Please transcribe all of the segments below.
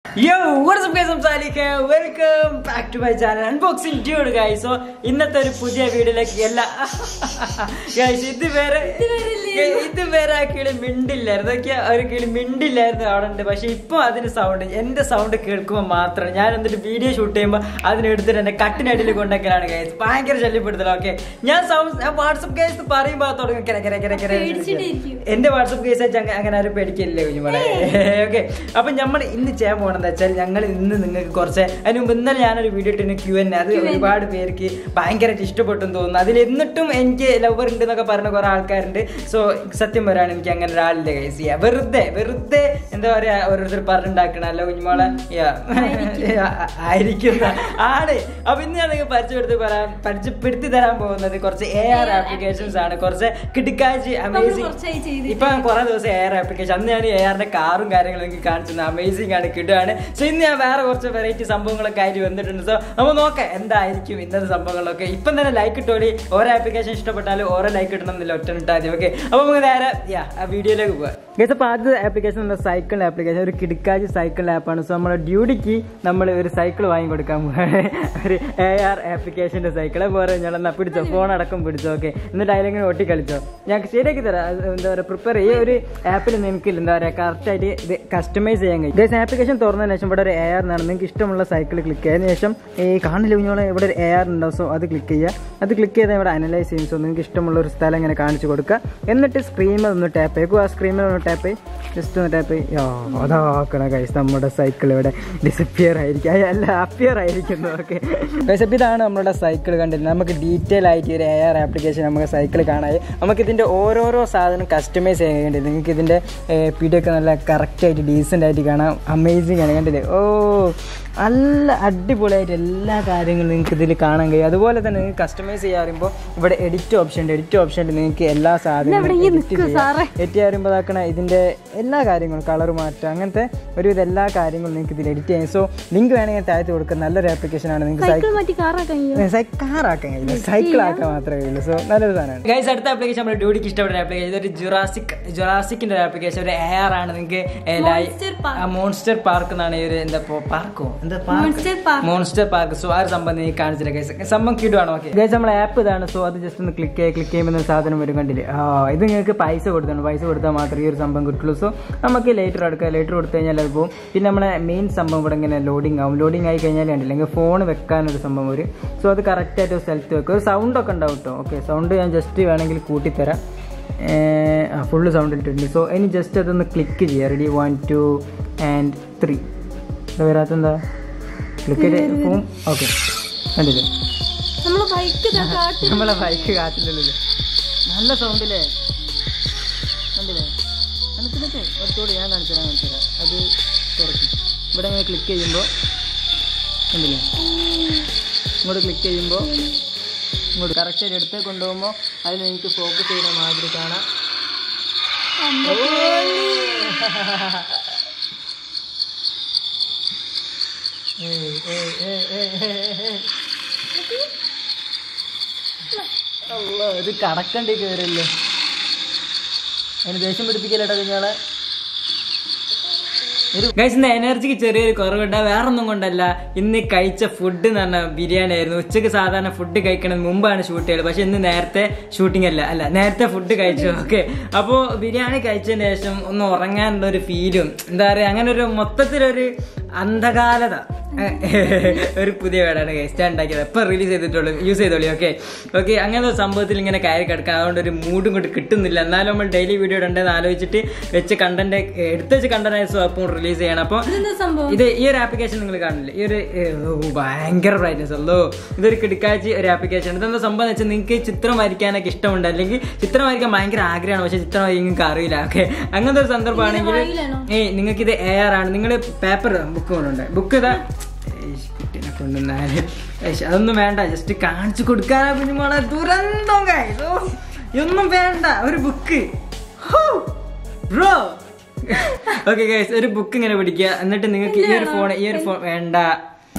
യോ WhatsApp guys സംസാരിക്ക welcome back to my channel unboxing dude guys so ഇന്നത്തെ ഒരു പുതിയ വീഡിയോയിലേക്ക് എല്ലാ ഗൈസ് ഇത് വേറെ ഇത് വേറെ ആ കിളി മിണ്ടില്ലായിരുന്നു ഒക്കെ ഒരു കിളി മിണ്ടില്ലായിരുന്നു അവിടെ ഉണ്ട് പക്ഷെ ഇപ്പൊ അതിന് സൗണ്ട് എന്റെ സൗണ്ട് കേൾക്കുമ്പോൾ മാത്രം ഞാൻ എന്നിട്ട് വീഡിയോ ഷൂട്ട് ചെയ്യുമ്പോൾ അതിനെടുത്തിട്ട് എന്റെ കട്ടിനടിയിൽ കൊണ്ടൊക്കെയാണ് ഗൈസ് ഭയങ്കര ശല്യപ്പെടുത്തല ഓക്കെ ഞാൻ സൗണ്ട് വാട്സ്ആപ്പ് കേസ് പറയുമ്പോൾ തുടങ്ങും കിര കിര കിര കിര പേടിച്ചിട്ടിരിക്കും. എന്റെ വാട്സപ്പ് കേസ് വെച്ച് അങ്ങ- അങ്ങനെ ആരും പേടിക്കില്ലേ കുഞ്ഞുമോളെ ഓക്കെ അപ്പൊ നമ്മൾ ഇന്ന് ചെയ്യാൻ പോകണമെന്ന് വെച്ചാൽ ഞങ്ങൾ ഇന്ന് നിങ്ങൾക്ക് കുറച്ച് അതിന് മുമ്പ് ഇന്നലെ ഞാനൊരു വീഡിയോ ഇട്ടിന് ക്യൂ എൻ അത് ഒരുപാട് പേർക്ക് ഭയങ്കരമായിട്ട് ഇഷ്ടപ്പെട്ടെന്ന് തോന്നുന്നു അതിൽ എന്നിട്ടും എനിക്ക് ലവർ ഉണ്ട് എന്നൊക്കെ പറഞ്ഞ കുറെ ആൾക്കാരുണ്ട് സോ സത്യം പറയാൻ എനിക്ക് അങ്ങനെ ഒരാളില്ല കൈസ് ചെയ്യാ വെറുതെ വെറുതെ എന്താ പറയാ ഓരോരുത്തർ പറഞ്ഞുണ്ടാക്കണല്ലോ കുഞ്ഞുമോളെ Yeah. Yeah, ആയിരിക്കുന്ന ആണ് അപ്പൊ ഇന്ന് ഞാൻ നിങ്ങൾക്ക് പരിചയപ്പെടുത്തി പറയാൻ പരിചയപ്പെടുത്തി തരാൻ പോകുന്നത് കുറച്ച് എ ആർ ആപ്ലിക്കേഷൻസ് ആണ് കുറച്ച് കിടക്കാഴ്ച അമേസിംഗ് കുറച്ചായി ചെയ്തിട്ട്. ഇപ്പൊ കുറെ ദിവസം എയർ ആപ്ലിക്കേഷൻ അന്ന് ഞാൻ എയറിന്റെ കാറും കാര്യങ്ങളും എനിക്ക് കാണിച്ചത് അമേസിംഗ് ആണ് കിട്ടുകയാണ് സോ ഇന്ന് ഞാൻ വേറെ കുറച്ച് വെറൈറ്റി സംഭവങ്ങളൊക്കെ ആയിട്ട് വന്നിട്ടുണ്ട് സോ നമുക്ക് നോക്കാം എന്തായിരിക്കും ഇന്നത്തെ സംഭവങ്ങളൊക്കെ ഇപ്പം തന്നെ ലൈക്ക് ഇട്ടോളി ഓരോ ആപ്ലിക്കേഷൻ ഇഷ്ടപ്പെട്ടാലും ഓരോ ലൈക്ക് ഇടണം എന്നില്ല ഒറ്റ ഇട്ടാൽ മതി ഓക്കെ അപ്പൊ നമുക്ക് നേരെ യാ ആ വീഡിയോയിലേക്ക് പോവാം ഗസ് അപ്പോൾ ആദ്യത്തെ ആപ്ലിക്കേഷൻ നമ്മുടെ സൈക്കിൾ ആപ്ലിക്കേഷൻ ഒരു കിടക്കാജ് സൈക്കിൾ ആപ്പാണ് സോ നമ്മുടെ ഡ്യൂട്ടിക്ക് നമ്മൾ ഒരു സൈക്കിൾ വാങ്ങി കൊടുക്കാൻ പോവാണ് ഒരു എ ആർ ആപ്ലിക്കേഷന്റെ സൈക്കിളെ പോരെ ഞാൻ എന്നാ പിടിച്ചോ ഫോൺ അടക്കം പിടിച്ചോ ഓക്കെ എന്നിട്ട് അതിലെങ്ങനെ ഒട്ടി കളിച്ചോ ഞാൻ ശരിയാക്കി തരാം അത് എന്താ പറയുക പ്രിപ്പയർ ഈ ഒരു ആപ്പിൽ നിങ്ങൾക്ക് എന്താ പറയുക കറക്റ്റ് ആയിട്ട് ഇത് കസ്റ്റമൈസ് ചെയ്യാൻ കഴിയും ഗൈസ് ആപ്ലിക്കേഷൻ തുറന്നതിന് ശേഷം ഇവിടെ ഒരു എ ആർ എന്നാണ് നിങ്ങൾക്ക് ഇഷ്ടമുള്ള സൈക്കിൾ ക്ലിക്ക് ചെയ്തതിന് ശേഷം ഈ കാണില്ല കുഞ്ഞോളെ ഇവിടെ ഒരു എ ആർ ഉണ്ടാവും സോ അത് ക്ലിക്ക് ചെയ്യുക അത് ക്ലിക്ക് ചെയ്താൽ ഇവിടെ അനലൈസ് ചെയ്യും സോ നിങ്ങൾക്ക് ഇഷ്ടമുള്ള ഒരു സ്ഥലം ഇങ്ങനെ കാണിച്ചു കൊടുക്കുക എന്നിട്ട് സ്ക്രീനിൽ ഒന്ന് ടാപ്പ് ചെയ്യുക ആ സ്ക്രീനിൽ ഒന്ന് ടാപ്പ് ചെയ്യും ജസ്റ്റ് ഒന്ന് ടാപ്പ് ചെയ്യും അതാക്കണ ഗൈസ് നമ്മുടെ സൈക്കിൾ ഇവിടെ ഡിസപ്പിയർ ആയിരിക്കും അയ്യ, അല്ല അപ്പിയർ ആയിരിക്കുന്നു ഓക്കെ ഗൈസ് അപ്പോൾ ഇതാണ് നമ്മുടെ സൈക്കിൾ കണ്ടിരുന്നത് നമുക്ക് ഡീറ്റെയിൽ ആയിട്ട് ഒരു എ ആർ ആപ്ലിക്കേഷൻ നമുക്ക് സൈക്കിൾ കാണാൻ നമുക്ക് ഇതിൻ്റെ ഓരോരോ സാധനം കസ്റ്റമൈസ് ചെയ്യാൻ വേണ്ടി നിങ്ങൾക്ക് ഇതിൻ്റെ പിടിയൊക്കെ നല്ല കറക്റ്റായിട്ട് ഡീസൻ്റ് ആയിട്ട് കാണാം അമേസിങ് ആണ് കണ്ടില്ലേ ഓ നല്ല അടിപൊളിയായിട്ട് എല്ലാ കാര്യങ്ങളും നിങ്ങൾക്ക് ഇതിൽ കാണാൻ കഴിയും അതുപോലെ തന്നെ നിങ്ങൾക്ക് കസ്റ്റമൈസ് ചെയ്യാൻ പറയുമ്പോൾ ഇവിടെ എഡിറ്റ് ഓപ്ഷൻ ഉണ്ട് എഡിറ്റ് ഓപ്ഷനിൽ നിങ്ങൾക്ക് എല്ലാ സാധനങ്ങളും എഡിറ്റ് ചെയ്യാം എഡിറ്റ് ചെയ്യാൻ പറയുമ്പോൾ ഇതാക്കണ ഇതിൻ്റെ എല്ലാ കാര്യങ്ങളും കളർ മാറ്റുക അങ്ങനത്തെ ഒരുവിധ എല്ലാ കാര്യങ്ങളും നിങ്ങൾക്ക് ഇതിൽ എഡിറ്റ് ചെയ്യാം സോ ലിങ്ക് വേണമെങ്കിൽ താഴത്ത് കൊടുക്കുക നല്ലൊരു ആപ്ലിക്കേഷനാണ് നിങ്ങൾക്ക് സൈക്കിൾ മാറ്റി കാറാക്കാൻ കഴിയും കാറാക്കാൻ കഴിയില്ല സൈക്കിൾ ആക്കാൻ മാത്രമേ കഴിയുള്ളൂ സോ നല്ലൊരു സാധനമാണ് ഗൈസ് അടുത്ത ആപ്ലിക്കേഷൻ നമ്മുടെ ഡ്യൂട്ടിക്ക് ഇഷ്ടപ്പെട്ട ആപ്ലിക്കേഷൻ ഇതൊരു ജുറാസിക് ജുറാസിക്കിന്റെ ഒരു ആപ്ലിക്കേഷൻ ഒരു എ ആർ ആണ് നിങ്ങൾക്ക് Monster Park. മോൺസ്റ്റർ പാർക്ക് എന്നാണ് ഈ ഒരു എന്താ പാർക്കോ എന്താ Monster Park. Monster Park so ആ ഒരു സംഭവം നീ കാണിച്ചില്ല ഗൈസ് സംഭവം കിടുവാണ് ഓക്കെ ഗൈസ് നമ്മളെ ആപ്പ് ഇതാണ് സോ അത് ജസ്റ്റ് ഒന്ന് ക്ലിക്ക് ചെയ്യുക ക്ലിക്ക് ചെയ്യുമ്പോൾ ഒരു സാധനം വരും കണ്ടില്ലേ ആ ഇത് നിങ്ങൾക്ക് പൈസ കൊടുക്കണം പൈസ കൊടുത്താൽ മാത്രമേ ഈ ഒരു സംഭവം കിട്ടുള്ളൂ സോ നമുക്ക് ലേറ്റർ എടുക്കുക ലേറ്റർ കൊടുത്തു കഴിഞ്ഞാൽ അത് പോകും പിന്നെ നമ്മളെ മെയിൻ സംഭവം ഇവിടെ ഇങ്ങനെ ലോഡിംഗ് ആവും ലോഡിംഗ് ആയി കഴിഞ്ഞാൽ കണ്ടില്ല അല്ലെങ്കിൽ ഫോൺ വെക്കാനൊരു സംഭവം വരും സോ അത് കറക്റ്റായിട്ട് ഒരു സ്ഥലത്ത് വെക്കുക ഒരു സൗണ്ട് ഒക്കെ ഉണ്ടാവും കേട്ടോ ഓക്കെ സൗണ്ട് ഞാൻ ജസ്റ്റ് വേണമെങ്കിൽ കൂട്ടിത്തരാം ആ ഫുള്ള് സൗണ്ട് ഇട്ടിട്ടുണ്ട് സോ ഇനി ജസ്റ്റ് അതൊന്ന് ക്ലിക്ക് ചെയ്യുക ready one two and three വരാത്ത എന്താ ക്ലിക്ക് ചെയ്ത് ഫോം ഓക്കെ കണ്ടില്ലേ നമ്മള് ബൈക്ക് കാട്ടി നമ്മളെ ബൈക്ക് കാറ്റില്ലല്ലോ നല്ല സൗണ്ടില്ലേ കണ്ടില്ലേ കണക്കിലൊക്കെ ഒരത്തോട് ഞാൻ കാണിച്ചു തരാം കാണിച്ചു തരാം അത് തുറക്കും ഇവിടെ ഇങ്ങനെ ക്ലിക്ക് ചെയ്യുമ്പോൾ കണ്ടില്ലേ ഇങ്ങോട്ട് ക്ലിക്ക് ചെയ്യുമ്പോൾ ഇങ്ങോട്ട് കറക്റ്റ് എടുത്ത് കൊണ്ടുപോകുമ്പോൾ അതിൽ നിങ്ങൾക്ക് ഫോക്കസ് ചെയ്യുന്ന മാതിരി കാണാം ഏയ് ഏയ് ഏയ് ഏയ് ഏയ് ഏയ് അള്ളാ, ഇത് കടക്കണ്ടി കയറില്ലേ അതിന് ദേഷ്യം പിടിപ്പിക്കല്ലേട്ടാ കുഞ്ഞാളെ ഗൈസ് ഇന്ന് എനർജിക്ക് ചെറിയൊരു കുറവുണ്ട് വേറെ ഒന്നും കൊണ്ടല്ല ഇന്ന് കഴിച്ച ഫുഡ് എന്ന് പറഞ്ഞാൽ ബിരിയാണി ആയിരുന്നു ഉച്ചക്ക് സാധാരണ ഫുഡ് കഴിക്കണത് മുമ്പാണ് ഷൂട്ട് ചെയ്തത് പക്ഷെ ഇന്ന് നേരത്തെ ഷൂട്ടിംഗ് അല്ല അല്ല നേരത്തെ ഫുഡ് കഴിച്ചു ഓക്കെ അപ്പോൾ ബിരിയാണി കഴിച്ചതിന് ശേഷം ഒന്ന് ഉറങ്ങാനുള്ള ഒരു ഫീലും എന്താ പറയുക അങ്ങനെ ഒരു മൊത്തത്തിലൊരു അന്ധകാലത ഒരു പുതിയ വേടാണ് ഗൈസ് ഞാൻ ഉണ്ടാക്കിയത് എപ്പോൾ റിലീസ് ചെയ്തിട്ടുള്ളൂ യൂസ് ചെയ്തോളി ഓക്കെ ഓക്കെ അങ്ങനെ ഒരു സംഭവത്തിൽ ഇങ്ങനെ കയറി കിടക്കാൻ അതുകൊണ്ട് ഒരു മൂഡും കൊണ്ട് കിട്ടുന്നില്ല എന്നാലും നമ്മൾ ഡെയിലി വീഡിയോ ഇടേണ്ടതെന്ന് ആലോചിച്ചിട്ട് വെച്ച് കണ്ടന്റ് എടുത്ത് വെച്ച് കണ്ടന്റ് സോ അപ്പോൾ റിലീസ് ചെയ്യണം അപ്പോൾ ഇതെന്താ സംഭവം ഇത് ഈ ഒരു ആപ്ലിക്കേഷൻ നിങ്ങൾ കാണില്ലേ ഈ ഒരു ഏ, ഓ, ഭയങ്കര ബ്രൈറ്റ്നസ് അല്ലോ ഇതൊരു കിടക്കാച്ചി ഒരു ആപ്ലിക്കേഷൻ ഇതെന്താ സംഭവം എന്ന് വെച്ചാൽ നിങ്ങൾക്ക് ചിത്രം വരയ്ക്കാനൊക്കെ ഇഷ്ടമുണ്ട് അല്ലെങ്കിൽ ചിത്രം വരയ്ക്കാൻ ഭയങ്കര ആഗ്രഹമാണ് പക്ഷെ ചിത്രം വരയ്ക്കാൻ നിങ്ങൾക്ക് അറിയില്ല ഓക്കെ അങ്ങനത്തെ ഒരു സന്ദർഭമാണെങ്കിൽ വായിലാണോ? ഏയ് നിങ്ങൾക്ക് ഇത് എ ആർ ആണ് നിങ്ങൾ പേപ്പർ ബുക്ക് കൊണ്ടുണ്ട് ബുക്ക് ഇതാ ഏയ്, കുട്ടീനെ കൊണ്ടുവന്നാല് ഏയ്, അതൊന്നും വേണ്ട ജസ്റ്റ് കാണിച്ചു കൊടുക്കാനാ കുഞ്ഞുമോളെ ദുരന്തം guys. ഓ, ഇതൊന്നും വേണ്ട ഒരു ബുക്ക് ബ്രോ ഓക്കെ ഗൈസ് ഒരു ബുക്ക് ഇങ്ങനെ പിടിക്കുക എന്നിട്ട് നിങ്ങൾക്ക് ഈ ഒരു ഫോൺ ഈ ഒരു ഫോൺ വേണ്ട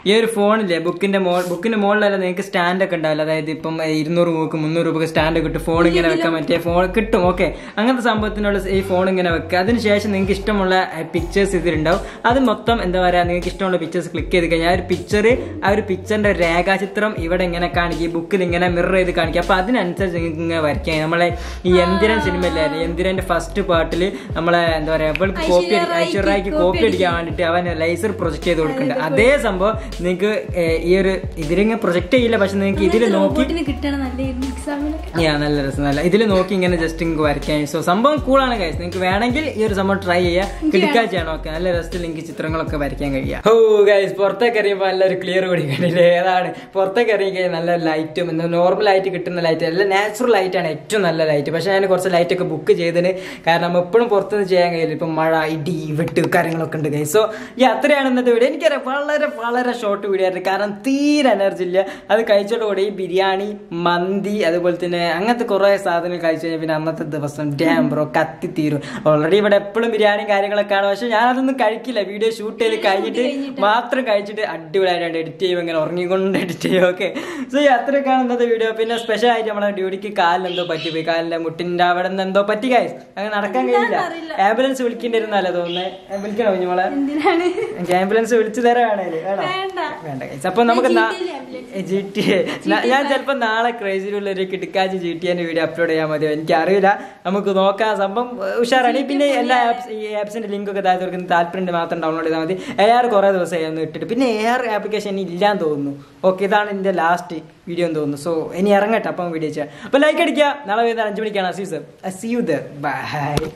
ഈ ഒരു ഫോണില്ലേ ബുക്കിന്റെ മോൾ ബുക്കിന്റെ മുകളിലല്ല നിങ്ങൾക്ക് സ്റ്റാൻഡ് ഒക്കെ ഉണ്ടാവില്ല അതായത് ഇപ്പം ഇരുന്നൂറ് രൂപക്ക് മുന്നൂറ് രൂപക്ക് സ്റ്റാൻഡ് ഒക്കെ ഇട്ട് ഫോൺ ഇങ്ങനെ വെക്കാൻ പറ്റിയ ഫോൺ കിട്ടും ഓക്കെ അങ്ങനത്തെ സംഭവത്തിനുള്ള ഈ ഫോൺ ഇങ്ങനെ വെക്കുക അതിനുശേഷം നിങ്ങൾക്ക് ഇഷ്ടമുള്ള പിക്ചേഴ്സ് ഇതിലുണ്ടാവും അത് മൊത്തം എന്താ പറയുക നിങ്ങൾക്ക് ഇഷ്ടമുള്ള പിക്ചേഴ്സ് ക്ലിക്ക് ചെയ്ത് കഴിഞ്ഞാൽ ആ ഒരു പിക്ചർ ആ ഒരു പിക്ചറിന്റെ രേഖാചിത്രം ഇവിടെ ഇങ്ങനെ കാണിക്കും ഈ ബുക്കിൽ ഇങ്ങനെ മിറർ ചെയ്ത് കാണിക്കും അപ്പൊ അതിനനുസരിച്ച് നിങ്ങൾക്ക് ഇങ്ങനെ വരയ്ക്കാം നമ്മളെ ഈ എന്തിരൻ സിനിമ ഇല്ലായിരുന്നു എന്തിരന്റെ ഫസ്റ്റ് പാർട്ടിൽ നമ്മളെ എന്താ പറയാ അവൾക്ക് കോപ്പി ഐശ്വര്യക്ക് കോപ്പി അടിക്കാൻ വേണ്ടിട്ട് അവൻ ലൈസർ പ്രൊജക്ട് ചെയ്ത് കൊടുക്കുന്നുണ്ട് അതേ സംഭവം നിങ്ങൾക്ക് ഈ ഒരു ഇതിലിങ്ങനെ പ്രൊജക്ട് ചെയ്യില്ല പക്ഷെ നിങ്ങൾക്ക് ഇതിൽ നോക്കി റോബോട്ടിന് കിട്ടണം നല്ലായിരുന്നു എക്സാമിനൊക്കെ യാ നല്ല രസം നല്ല ഇതിൽ നോക്കി ഇങ്ങനെ ജസ്റ്റ് നിങ്ങൾക്ക് വരയ്ക്കാൻ സോ സംഭവം കൂളാണ് ഗൈസ് നിങ്ങൾക്ക് വേണമെങ്കിൽ ഈ ഒരു സംഭവം ട്രൈ ചെയ്യാം കിടക്കാൻ ചെയ്യണം ഓക്കെ നല്ല രസത്തിൽ നിങ്ങൾക്ക് ചിത്രങ്ങളൊക്കെ വരയ്ക്കാൻ കഴിയാം ഓ ഗൈസ് പുറത്തേക്ക് എറിയുമ്പോൾ നല്ലൊരു ക്ലിയർ കൂടി കണ്ടില്ലേ ഏതാണ് പുറത്തേക്ക് ഇറങ്ങി കഴിഞ്ഞാൽ നല്ല ലൈറ്റും എന്താ നോർമൽ ആയിട്ട് കിട്ടുന്ന ലൈറ്റ് അല്ല നാച്ചുറൽ ലൈറ്റാണ് ഏറ്റവും നല്ല ലൈറ്റ് പക്ഷെ ഞാൻ കുറച്ച് ലൈറ്റ് ഒക്കെ ബുക്ക് ചെയ്തതിന് കാരണം എപ്പോഴും പുറത്തുനിന്ന് ചെയ്യാൻ കഴിയില്ല ഇപ്പം മഴ ഇടി വെട്ട് കാര്യങ്ങളൊക്കെ ഉണ്ട് ഗൈസ് സോ ഈ അത്രയാണ് ഇന്നത്തെ വീഡിയോ എനിക്കറിയാം വളരെ വളരെ ഷോർട്ട് വീഡിയോ ആയിരുന്നു കാരണം തീരെ എനർജി ഇല്ല അത് കഴിച്ചോടുകൂടി ഈ ബിരിയാണി മന്തി അതുപോലെ തന്നെ അങ്ങനത്തെ കുറേ സാധനങ്ങൾ കഴിച്ചു കഴിഞ്ഞാൽ പിന്നെ അന്നത്തെ ദിവസം ഡാം ബ്രോ കത്തി തീരും ഓൾറെഡി ഇവിടെ എപ്പോഴും ബിരിയാണിയും കാര്യങ്ങളൊക്കെയാണ് പക്ഷെ ഞാനതൊന്നും കഴിക്കില്ല വീഡിയോ ഷൂട്ട് ചെയ്ത് കഴിഞ്ഞിട്ട് മാത്രം കഴിച്ചിട്ട് അടിപൊളിയായിട്ട് എഡിറ്റ് ചെയ്യും ഇങ്ങനെ ഉറങ്ങിക്കൊണ്ട് എഡിറ്റ് ചെയ്യും ഓക്കെ സോ ഈ അത്രയൊക്കെയാണ് ഇന്നത്തെ വീഡിയോ പിന്നെ സ്പെഷ്യൽ ആയിട്ട് നമ്മളെ ഡ്യൂട്ടിക്ക് കാലിൽ എന്തോ പറ്റിപ്പോയി കാലിന്റെ മുട്ടിന്റെ അവിടെ നിന്ന് എന്തോ പറ്റി കായ് അങ്ങനെ നടക്കാൻ കഴിയില്ല ആംബുലൻസ് വിളിക്കേണ്ടിരുന്നല്ലേ തോന്നുന്നത് വിളിക്കണോ കുഞ്ഞുമോളെ എന്തിനാണ് എനിക്ക് ആംബുലൻസ് വിളിച്ചു തരാണേ വേണോ വേണ്ട വേണ്ട guys. അപ്പൊ നമുക്ക് GTA ജി ടി ഞാൻ ചിലപ്പോ നാളെ ക്രേസിലുള്ള ഒരു കിടക്കാച്ച് ജി ടി എന്റെ വീഡിയോ അപ്ലോഡ് ചെയ്യാൻ മതിയോ എനിക്ക് അറിയില്ല നമുക്ക് നോക്കാം സംഭവം ഏഹ്, ഉഷാറാണ് പിന്നെ എല്ലാ ആപ്സ് ഈ ആപ്സിന്റെ ലിങ്ക് ഒക്കെ താഴെ കൊടുക്കുന്ന താല്പര്യം മാത്രം ഡൗൺലോഡ് ചെയ്താൽ മതി എ ആർ കുറെ ദിവസമായി ഒന്ന് ഇട്ടിട്ട് പിന്നെ എ ആർ ആപ്ലിക്കേഷൻ ഇല്ലാന്ന് തോന്നുന്നു ഓക്കെ ഇതാണ് എന്റെ ലാസ്റ്റ് വീഡിയോ എന്ന് തോന്നുന്നു സോ ഇനി ഇറങ്ങട്ടെ അപ്പം വീഡിയോ ചെയ്യാം അപ്പൊ ലൈക്ക് അടിക്കുക നാളെ വരുന്ന അഞ്ചു മണിക്കാണ് അസീസ് സി യു ദ ബൈ